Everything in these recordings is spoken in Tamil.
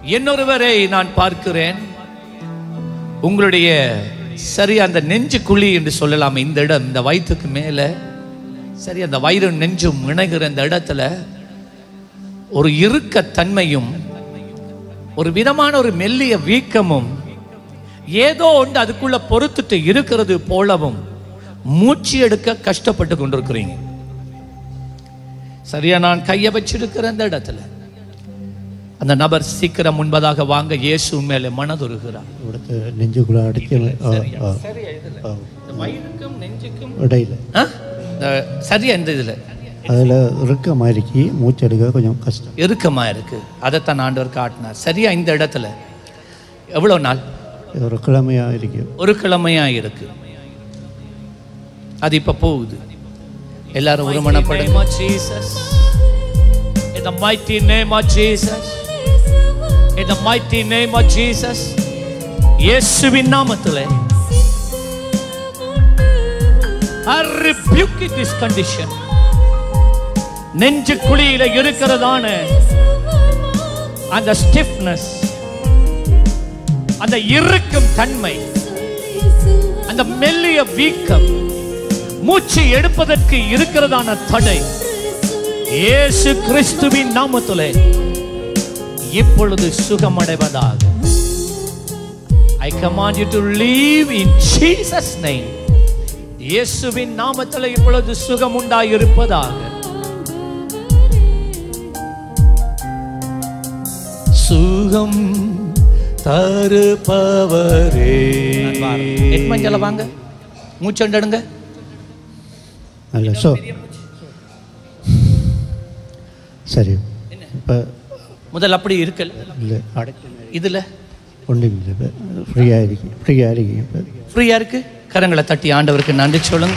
இன்னொருவரை நான் பார்க்கிறேன் உங்களுடைய சரி அந்த நெஞ்சு குழி என்று சொல்லலாம் இந்த இடம் இந்த வயிற்றுக்கு மேலே சரி அந்த வயிறும் நெஞ்சும் இணைகிற இந்த இடத்துல ஒரு இறுக்க தன்மையும் ஒரு விதமான ஒரு மெல்லிய வீக்கமும் ஏதோ ஒன்று அதுக்குள்ள பொறுத்துட்டு இருக்கிறது போலவும் மூச்சு எடுக்க கஷ்டப்பட்டு கொண்டிருக்கிறீங்க சரியா நான் கையை வச்சிருக்கிற அந்த இடத்துல அந்த நபர் சீக்கிரம் முன்பதாக வாங்க இயேசு மேலே மனதுருகிறார் ഇവിടുത്തെ നെഞ്ചുകുള അടിച്ച് ആ, ആ, ആ, வயிறுக்கும் நெஞ்சுக்கும் ഇടയിൽ ஆ? இந்த சரியா இந்த இதுல அதில் இறுக்கமாയിരിക്കും மூச்செடுக்க கொஞ்சம் கஷ்டம் இறுக்கமா இருக்கு அதைத்தான் ஆண்டவர் காட்டினார் சரியா இந்த இடத்துல எவ்வளவு நாள் ஒரு கிழமையாக இருக்கும் ஒரு கிழமையா இருக்கு அது இப்ப போகுது எல்லாரும் ஒருமனப்படுங்க In the mighty name of Jesus. In the mighty name of Jesus. இயேசுவின் நாமத்திலே I rebuke this condition. நெஞ்சு குழியில இருக்கிறதான அந்த ஸ்டிஃப்னஸ் அந்த இறுக்கும் தன்மை அந்த மெல்லிய வீக்கம் மூச்சு எடுப்பதற்கு இருக்கிறதான தடை இயேசு கிறிஸ்துவின் நாமத்திலே இப்பொழுது சுகமடைவதாக ஐ command you to leave in Jesus name இயேசுவின் நாமத்தில் இப்பொழுது சுகம் உண்டாயிருப்பதாக சுகம் தருபவரே எட்மஞ்சல வாங்க மூச்சண்டடுங்க நல்ல ஸோ சரி இப்போ முதல்ல அப்படி இருக்கல இல்லை அடைக்க இதுல ஒன்றும் இல்லை இப்போ ஃப்ரீயாக இருக்கும் ஃப்ரீயாக இருக்கும் இப்போ ஃப்ரீயா இருக்கு கரங்களை தட்டி ஆண்டவருக்கு நன்றி சொல்லுங்க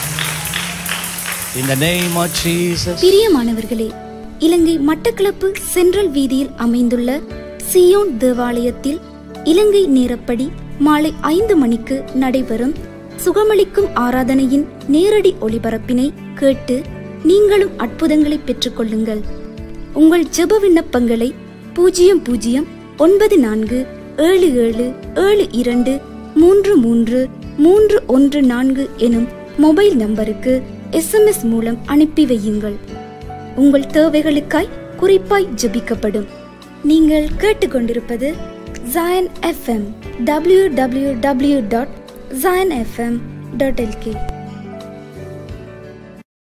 இந்த name of Jesus பிரியமானவர்களே இலங்கை மட்டக்களப்பு சென்ட்ரல் வீதியில் அமைந்துள்ள சியோன் தேவாலயத்தில் இலங்கை நேரப்படி மாலை ஐந்து மணிக்கு நடைபெறும் சுகமளிக்கும் ஆராதனையின் நேரடி ஒளிபரப்பினை கேட்டு நீங்களும் அற்புதங்களை பெற்றுக்கொள்ளுங்கள் உங்கள் ஜெப விண்ணப்பங்களை பூஜ்ஜியம் பூஜ்ஜியம் ஒன்பது நான்கு ஏழு ஏழு ஏழு இரண்டு மூன்று மூன்று மூன்று ஒன்று நான்கு எனும் மொபைல் நம்பருக்கு எஸ்எம்எஸ் மூலம் அனுப்பி வையுங்கள் உங்கள் தேவைகளுக்காய் குறிப்பாய் ஜெபிக்கப்படும் நீங்கள் கேட்டுக்கொண்டிருப்பது Zion FM W W W dot Zion FM dot L K